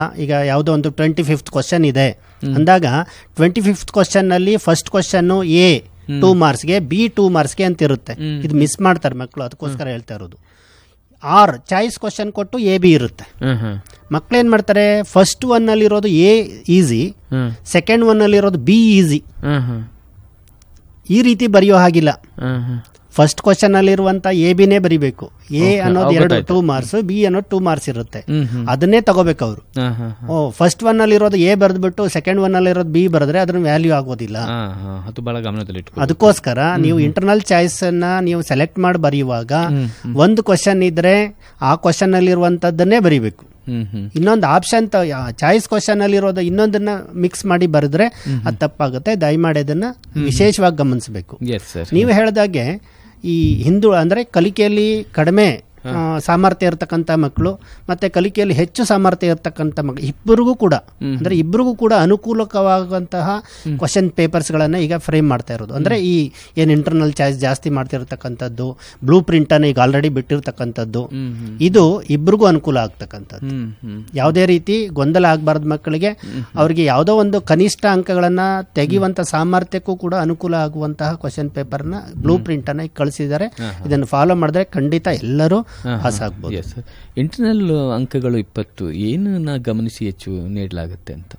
ಈಗ ಯಾವುದೋ ಒಂದು ಟ್ವೆಂಟಿ ಫಿಫ್ತ್ ಕ್ವಶನ್ ಇದೆ ಅಂದಾಗ ಟ್ವೆಂಟಿ ಫಿಫ್ತ್ ಕ್ವಶನ್ನಲ್ಲಿ ಫಸ್ಟ್ ಕ್ವಶನ್ನು ಎ ಟೂ ಮಾರ್ಕ್ಸ್ಗೆ ಬಿ ಟೂ ಮಾರ್ಕ್ಸ್ಗೆ ಅಂತ ಇರುತ್ತೆ ಇದು ಮಿಸ್ ಮಾಡ್ತಾರೆ ಮಕ್ಕಳು ಅದಕ್ಕೋಸ್ಕರ ಹೇಳ್ತಾ ಇರೋದು ಆರ್ ಚಾಯ್ಸ್ ಕ್ವಶನ್ ಕೊಟ್ಟು ಎ ಬಿ ಇರುತ್ತೆ ಹ್ಮ್ ಹ್ಮ್ ಮಕ್ಕಳೇನು ಮಾಡ್ತಾರೆ ಫಸ್ಟ್ ಒನ್ನಲ್ಲಿರೋದು ಎ ಈಸಿ ಹ್ಮ್ ಸೆಕೆಂಡ್ ಒನ್ನಲ್ಲಿರೋದು ಬಿ ಈಸಿ ಹ್ಮ್ ಹ್ಮ್ ಈ ರೀತಿ ಬರೆಯೋ ಹಾಗಿಲ್ಲ ಹ್ಮ್ ಹ್ಮ್ ಫಸ್ಟ್ ಕ್ವಶನ್ ಅಲ್ಲಿರುವಂತ ಎ ಬಿನೇ ಬರಿಬೇಕು ಎ Okay, ಅನ್ನೋದು ಅವ್ ಎರಡು ಗೊತ್ತಾಯ್ತು. ಟೂ ಮಾರ್ಕ್ಸ್ ಬಿ ಅನ್ನೋದು ಟೂ ಮಾರ್ಕ್ಸ್ ಇರುತ್ತೆ ಹ್ಮ್ ಹ್ಮ್ ಅದನ್ನೇ ತಗೋಬೇಕು ಅವರು ಹಾ, ಹಾ, ಹಾ. ಓ ಫಸ್ಟ್ ಒನ್ ಅಲ್ಲಿರೋದು ಎ ಬರೆದ್ಬಿಟ್ಟು ಸೆಕೆಂಡ್ ಒನ್ ಅಲ್ಲಿರೋದು ಬಿ ಬರೆದ್ರೆ ಅದ್ರ ವ್ಯಾಲ್ಯೂ ಆಗೋದಿಲ್ಲ ಹಾ, ಹಾ. ಅದು ಬಹಳ ಗಮನದಲ್ಲಿ ಇಟ್ಕೊ ಅದಕ್ಕೋಸ್ಕರ ನೀವು ಇಂಟರ್ನಲ್ ಚಾಯ್ಸ್ ಅನ್ನ ನೀವು ಸೆಲೆಕ್ಟ್ ಮಾಡಿ ಬರೆಯುವಾಗ ಒಂದು ಕ್ವಶನ್ ಇದ್ರೆ ಆ ಕ್ವಶನ್ ಅಲ್ಲಿರುವಂತದ್ದನ್ನೇ ಬರಿಬೇಕು ಹ್ಮ್ ಹ್ಮ್ ಇನ್ನೊಂದು ಆಪ್ಷನ್ ಚಾಯ್ಸ್ ಕ್ವಶನ್ ಅಲ್ಲಿರೋದು ಇನ್ನೊಂದನ್ನ ಮಿಕ್ಸ್ ಮಾಡಿ ಬರೆದ್ರೆ ಅದು ತಪ್ಪಾಗುತ್ತೆ ದಯಮಾಡಿ ಅದನ್ನ ವಿಶೇಷವಾಗಿ ಗಮನಿಸಬೇಕು ಎಸ್ ಸರ್ ನೀವು ಹೇಳಿದಾಗೆ ಈ ಹಿಂದೂ ಅಂದ್ರೆ ಕಲಿಕೆಯಲ್ಲಿ ಕಡಿಮೆ ಆ, ಸಾಮರ್ಥ್ಯ ಇರತಕ್ಕಂಥ ಮಕ್ಕಳು ಮತ್ತೆ ಕಲಿಕೆಯಲ್ಲಿ ಹೆಚ್ಚು ಸಾಮರ್ಥ್ಯ ಇರತಕ್ಕಂಥ ಮಕ್ಕಳು ಇಬ್ಬರಿಗೂ ಕೂಡ ಅಂದ್ರೆ ಇಬ್ಬರಿಗೂ ಕೂಡ ಅನುಕೂಲಕವಾಗುವಂತಹ ಕ್ವಶನ್ ಪೇಪರ್ಸ್ಗಳನ್ನ ಈಗ ಫ್ರೇಮ್ ಮಾಡ್ತಾ ಇರೋದು ಅಂದ್ರೆ ಈ ಏನ್ ಇಂಟರ್ನಲ್ ಚಾಯ್ಸ್ ಜಾಸ್ತಿ ಮಾಡ್ತಿರ್ತಕ್ಕಂಥದ್ದು ಬ್ಲೂ ಪ್ರಿಂಟ್ ಅನ್ನ ಈಗ ಆಲ್ರೆಡಿ ಬಿಟ್ಟಿರ್ತಕ್ಕಂಥದ್ದು ಇದು ಇಬ್ಬರಿಗೂ ಅನುಕೂಲ ಆಗ್ತಕ್ಕಂಥದ್ದು ಹ್ಮ್ ಹ್ಮ್ ಯಾವುದೇ ರೀತಿ ಗೊಂದಲ ಆಗಬಾರ್ದು ಮಕ್ಕಳಿಗೆ ಅವರಿಗೆ ಯಾವುದೋ ಒಂದು ಕನಿಷ್ಠ ಅಂಕಗಳನ್ನ ತೆಗೆಯುವಂತ ಸಾಮರ್ಥ್ಯಕ್ಕೂ ಕೂಡ ಅನುಕೂಲ ಆಗುವಂತಹ ಕ್ವಶನ್ ಪೇಪರ್ನ ಬ್ಲೂ ಪ್ರಿಂಟ್ ಅನ್ನ ಈಗ ಕಳಿಸಿದ್ದಾರೆ ಇದನ್ನು ಫಾಲೋ ಮಾಡಿದ್ರೆ ಖಂಡಿತ ಎಲ್ಲರೂ ಪಾಸ್ ಆಗ್ಬೋದು ಎಸ್ ಇಂಟರ್ನಲ್ ಅಂಕಗಳು ಇಪ್ಪತ್ತು ಏನನ್ನ ಗಮನಿಸಿ ಹೆಚ್ಚು ನೀಡಲಾಗುತ್ತೆ ಅಂತ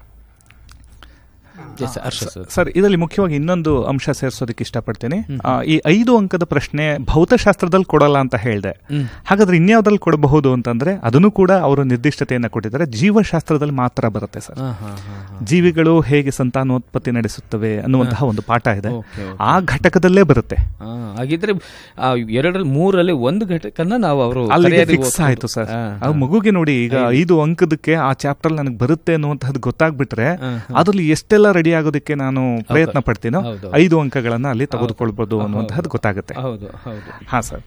ಎಸ್ ಹರ್ಷ ಸರ್ ಸರ್ ಇದರಲ್ಲಿ ಮುಖ್ಯವಾಗಿ ಇನ್ನೊಂದು ಅಂಶ ಸೇರಿಸೋದಕ್ಕೆ ಇಷ್ಟಪಡ್ತೀನಿ ಆ, ಈ ಐದು ಅಂಕದ ಪ್ರಶ್ನೆ ಭೌತಶಾಸ್ತ್ರದಲ್ಲಿ ಕೊಡಲ್ಲ ಅಂತ ಹೇಳಿದೆ ಹಾಗಾದ್ರೆ ಇನ್ಯಾವ್ದ್ರಲ್ಲಿ ಕೊಡಬಹುದು ಅಂತಂದ್ರೆ ಅದನ್ನು ಕೂಡ ಅವರು ನಿರ್ದಿಷ್ಟತೆಯನ್ನ ಕೊಟ್ಟಿದ್ದಾರೆ ಜೀವಶಾಸ್ತ್ರದಲ್ಲಿ ಮಾತ್ರ ಬರುತ್ತೆ ಸರ್ ಹಾ ಹಾ ಹಾ ಹಾ ಜೀವಿಗಳು ಹೇಗೆ ಸಂತಾನೋತ್ಪತ್ತಿ ನಡೆಸುತ್ತವೆ ಅನ್ನುವಂತಹ ಒಂದು ಪಾಠ ಇದೆ ಓಕೆ, ಆ ಘಟಕದಲ್ಲೇ ಬರುತ್ತೆ ಹಾ, ಹಾಗಿದ್ರೆ ಆ ಎರಡರಲ್ಲಿ ಮೂರಲ್ಲಿ ಒಂದು ಘಟಕನ ನಾವು ಅವರು ಅಲ್ಲಿಗೆ ಫಿಕ್ಸ್ ಆಯ್ತು ಸರ್ ಆ ಮಗುಗೆ ನೋಡಿ ಈಗ ಐದು ಅಂಕದಕ್ಕೆ ಆ ಚಾಪ್ಟರ್ ನನಗೆ ಬರುತ್ತೆ ಅನ್ನುವಂಥದ್ದು ಗೊತ್ತಾಗ್ಬಿಟ್ರೆ ಅದ್ರಲ್ಲಿ ಎಷ್ಟೆಲ್ಲ ರೆಡಿ ಆಗೋದಕ್ಕೆ ನಾನು ಪ್ರಯತ್ನ ಪಡ್ತೀನೋ ಹೌದು. ಐದು ಅಂಕಗಳನ್ನ ಅಲ್ಲಿ ತೆಗೆದುಕೊಳ್ಬಹುದು ಅನ್ನುವಂಥದ್ದು ಗೊತ್ತಾಗುತ್ತೆ ಹೌದು ಹೌದು ಹಾ ಸರ್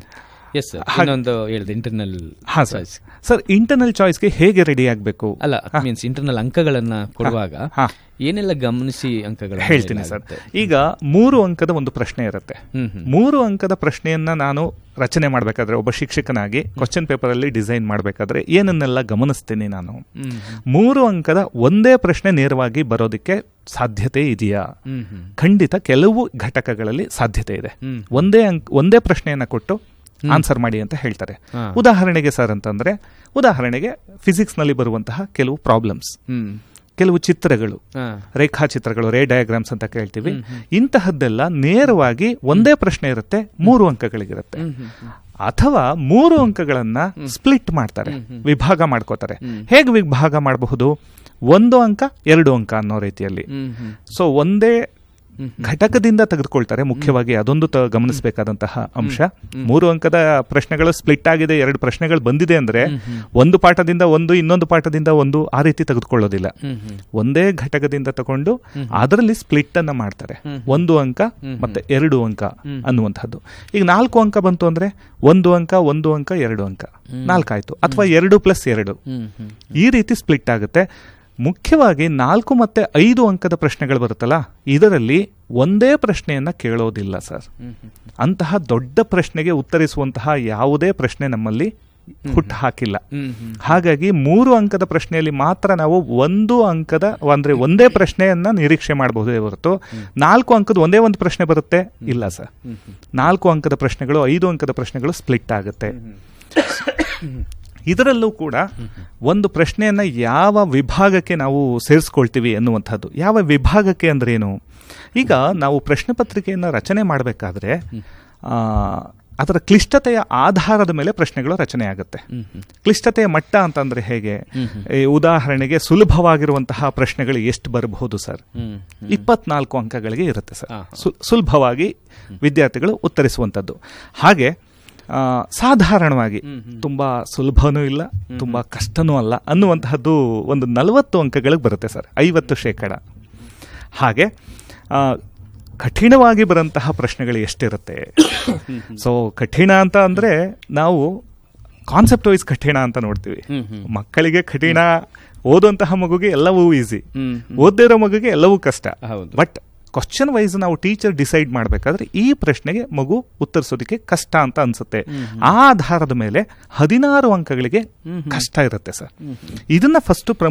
ಎಸ್ ಸರ್ ಇನ್ನೊಂದು ಹೇಳಿದೆ ಇಂಟರ್ನಲ್ ಹಾ ಸರ್ ಸರ್ ಇಂಟರ್ನಲ್ ಚಾಯ್ಸ್ಗೆ ಹೇಗೆ ರೆಡಿ ಆಗಬೇಕು ಅಲ್ಲ ಮೀನ್ಸ್ ಇಂಟರ್ನಲ್ ಅಂಕಗಳನ್ನ ಕೊಡುವಾಗ ಹಾ. ಏನೆಲ್ಲ ಗಮನಿಸಿ ಅಂಕಗಳ ಹೇಳ್ತೀನಿ ಸರ್ ಈಗ ಮೂರು ಅಂಕದ ಒಂದು ಪ್ರಶ್ನೆ ಇರುತ್ತೆ ಹ್ಮ್ ಹ್ಮ್ ಮೂರು ಅಂಕದ ಪ್ರಶ್ನೆಯನ್ನ ನಾನು ರಚನೆ ಮಾಡಬೇಕಾದ್ರೆ ಒಬ್ಬ ಶಿಕ್ಷಕನಾಗಿ ಕ್ವಶನ್ ಪೇಪರ್ ಅಲ್ಲಿ ಡಿಸೈನ್ ಮಾಡಬೇಕಾದ್ರೆ ಏನನ್ನೆಲ್ಲ ಗಮನಿಸ್ತೀನಿ ನಾನು ಹ್ಮ್ ಮೂರು ಅಂಕದ ಒಂದೇ ಪ್ರಶ್ನೆ ನೇರವಾಗಿ ಬರೋದಕ್ಕೆ ಸಾಧ್ಯತೆ ಇದೆಯಾ ಹ್ಮ್ ಹ್ಮ್ ಖಂಡಿತ ಕೆಲವು ಘಟಕಗಳಲ್ಲಿ ಸಾಧ್ಯತೆ ಇದೆ ಹ್ಮ್. ಒಂದೇ ಅಂಕ್ ಒಂದೇ ಪ್ರಶ್ನೆಯನ್ನ ಕೊಟ್ಟು ಆನ್ಸರ್ ಮಾಡಿ ಅಂತ ಹೇಳ್ತಾರೆ ಹಾ. ಉದಾಹರಣೆಗೆ ಸರ್ ಅಂತಂದ್ರೆ ಉದಾಹರಣೆಗೆ ಫಿಸಿಕ್ಸ್ ನಲ್ಲಿ ಬರುವಂತಹ ಕೆಲವು ಪ್ರಾಬ್ಲಮ್ಸ್ ಹ್ಮ್ ಕೆಲವು ಚಿತ್ರಗಳು ಹಾ ರೇಖಾಚಿತ್ರಗಳು ರೇ ಡಯಾಗ್ರಾಮ್ಸ್ ಅಂತ ಕೇಳ್ತೀವಿ ಇಂತಹದ್ದೆಲ್ಲ ನೇರವಾಗಿ ಒಂದೇ ಪ್ರಶ್ನೆ ಇರುತ್ತೆ ಮೂರು ಅಂಕಗಳಿಗಿರುತ್ತೆ ಅಥವಾ ಮೂರು ಅಂಕಗಳನ್ನ ಸ್ಪ್ಲಿಟ್ ಮಾಡ್ತಾರೆ ವಿಭಾಗ ಮಾಡ್ಕೋತಾರೆ ಹೇಗೆ ವಿಭಾಗ ಮಾಡಬಹುದು ಒಂದು ಅಂಕ ಎರಡು ಅಂಕ ಅನ್ನೋ ರೀತಿಯಲ್ಲಿ ಹ್ಮ್ ಹ್ಮ್ ಸೊ ಒಂದೇ ಘಟಕದಿಂದ ತೆಗೆದುಕೊಳ್ತಾರೆ ಮುಖ್ಯವಾಗಿ ಅದೊಂದು ತ- ಗಮನಿಸಬೇಕಾದಂತಹ ಅಂಶ ಮೂರು ಅಂಕದ ಪ್ರಶ್ನೆಗಳು ಸ್ಪ್ಲಿಟ್ ಆಗಿದೆ ಎರಡು ಪ್ರಶ್ನೆಗಳು ಬಂದಿದೆ ಅಂದ್ರೆ ಒಂದು ಪಾಠದಿಂದ ಒಂದು ಇನ್ನೊಂದು ಪಾಠದಿಂದ ಒಂದು ಆ ರೀತಿ ತೆಗೆದುಕೊಳ್ಳೋದಿಲ್ಲ ಹ್ಮ್ ಹ್ಮ್ ಒಂದೇ ಘಟಕದಿಂದ ತಗೊಂಡು ಅದರಲ್ಲಿ ಸ್ಪ್ಲಿಟ್ ಅನ್ನ ಮಾಡ್ತಾರೆ ಒಂದು ಅಂಕ ಮತ್ತೆ ಎರಡು ಅಂಕ ಅನ್ನುವಂಥದ್ದು ಈಗ ನಾಲ್ಕು ಅಂಕ ಬಂತು ಅಂದ್ರೆ ಒಂದು ಅಂಕ ಒಂದು ಅಂಕ ಎರಡು ಅಂಕ ನಾಲ್ಕಾಯ್ತು ಅಥವಾ ಎರಡು ಪ್ಲಸ್ ಎರಡು ಹ್ಮ್ ಹ್ಮ್ ಈ ರೀತಿ ಸ್ಪ್ಲಿಟ್ ಆಗುತ್ತೆ ಮುಖ್ಯವಾಗಿ ನಾಲ್ಕು ಮತ್ತೆ ಐದು ಅಂಕದ ಪ್ರಶ್ನೆಗಳು ಬರುತ್ತಲ್ಲ ಇದರಲ್ಲಿ ಒಂದೇ ಪ್ರಶ್ನೆಯನ್ನ ಕೇಳೋದಿಲ್ಲ ಸರ್ ಅಂತಹ ದೊಡ್ಡ ಪ್ರಶ್ನೆಗೆ ಉತ್ತರಿಸುವಂತಹ ಯಾವುದೇ ಪ್ರಶ್ನೆ ನಮ್ಮಲ್ಲಿ ಹುಟ್ಟು ಹಾಕಿಲ್ಲ ಹ್ಮ್ ಹ್ಮ್ ಹಾಗಾಗಿ ಮೂರು ಅಂಕದ ಪ್ರಶ್ನೆಯಲ್ಲಿ ಮಾತ್ರ ನಾವು ಒಂದು ಅಂಕದ ಅಂದ್ರೆ ಒಂದೇ ಪ್ರಶ್ನೆಯನ್ನ ನಿರೀಕ್ಷೆ ಮಾಡಬಹುದೇ ಹೊರತು ನಾಲ್ಕು ಅಂಕದ ಒಂದೇ ಒಂದು ಪ್ರಶ್ನೆ ಬರುತ್ತೆ ಇಲ್ಲ ಸರ್ ನಾಲ್ಕು ಅಂಕದ ಪ್ರಶ್ನೆಗಳು ಐದು ಅಂಕದ ಪ್ರಶ್ನೆಗಳು ಸ್ಪ್ಲಿಟ್ ಆಗುತ್ತೆ ಇದರಲ್ಲೂ ಕೂಡ ಒಂದು ಪ್ರಶ್ನೆಯನ್ನ ಯಾವ ವಿಭಾಗಕ್ಕೆ ನಾವು ಸೇರಿಸ್ಕೊಳ್ತೀವಿ ಅನ್ನುವಂಥದ್ದು ಯಾವ ವಿಭಾಗಕ್ಕೆ ಅಂದ್ರೇನು ಈಗ ನಾವು ಪ್ರಶ್ನೆ ಪತ್ರಿಕೆಯನ್ನು ರಚನೆ ಮಾಡಬೇಕಾದ್ರೆ ಆ, ಅದರ ಕ್ಲಿಷ್ಟತೆಯ ಆಧಾರದ ಮೇಲೆ ಪ್ರಶ್ನೆಗಳು ರಚನೆ ಆಗುತ್ತೆ ಕ್ಲಿಷ್ಟತೆಯ ಮಟ್ಟ ಅಂತಂದ್ರೆ ಹೇಗೆ ಈ ಉದಾಹರಣೆಗೆ ಸುಲಭವಾಗಿರುವಂತಹ ಪ್ರಶ್ನೆಗಳು ಎಷ್ಟು ಬರಬಹುದು ಸರ್ ಹ್ಮ್ ಇಪ್ಪತ್ನಾಲ್ಕು ಅಂಕಗಳಿಗೆ ಇರುತ್ತೆ ಸರ್ ಸು- ಸುಲಭವಾಗಿ ವಿದ್ಯಾರ್ಥಿಗಳು ಉತ್ತರಿಸುವಂಥದ್ದು ಹಾಗೆ ಆ, ಸಾಧಾರಣವಾಗಿ ತುಂಬಾ ಸುಲಭನೂ ಇಲ್ಲ ತುಂಬಾ ಕಷ್ಟನೂ ಅಲ್ಲ ಅನ್ನುವಂತಹದ್ದು ಒಂದು ನಲವತ್ತು ಅಂಕಗಳಿಗೆ ಬರುತ್ತೆ ಸರ್ ಐವತ್ತು ಶೇಕಡ ಹಾಗೆ ಆ, ಕಠಿಣವಾಗಿ ಬರಂತಹ ಪ್ರಶ್ನೆಗಳು ಎಷ್ಟಿರುತ್ತೆ ಸೊ ಕಠಿಣ ಅಂತ ಅಂದ್ರೆ ನಾವು ಕಾನ್ಸೆಪ್ಟ್ ವೈಸ್ ಕಠಿಣ ಅಂತ ನೋಡ್ತೀವಿ ಹ್ಮ್ ಹ್ಮ್ ಮಕ್ಕಳಿಗೆ ಕಠಿಣ ಓದುವಂತಹ ಮಗುಗೆ ಎಲ್ಲವೂ ಈಸಿ ಹ್ಮ್ ಓದ್ದೇ ಇರೋ ಮಗುಗೆ ಎಲ್ಲವೂ ಕಷ್ಟ ಹೌದು. ಬಟ್ ಕ್ವಶನ್ ವೈಸ್ ನಾವು ಟೀಚರ್ ಡಿಸೈಡ್ ಮಾಡಬೇಕಾದ್ರೆ ಈ ಪ್ರಶ್ನೆಗೆ ಮಗು ಉತ್ತರಿಸೋದಕ್ಕೆ ಕಷ್ಟ ಅಂತ ಅನ್ಸುತ್ತೆ ಆ ಆಧಾರದ ಮೇಲೆ ಹದಿನಾರು ಅಂಕಗಳಿಗೆ ಕಷ್ಟ ಇರುತ್ತೆ ಸರ್ ಇದನ್ನ ಫಸ್ಟ್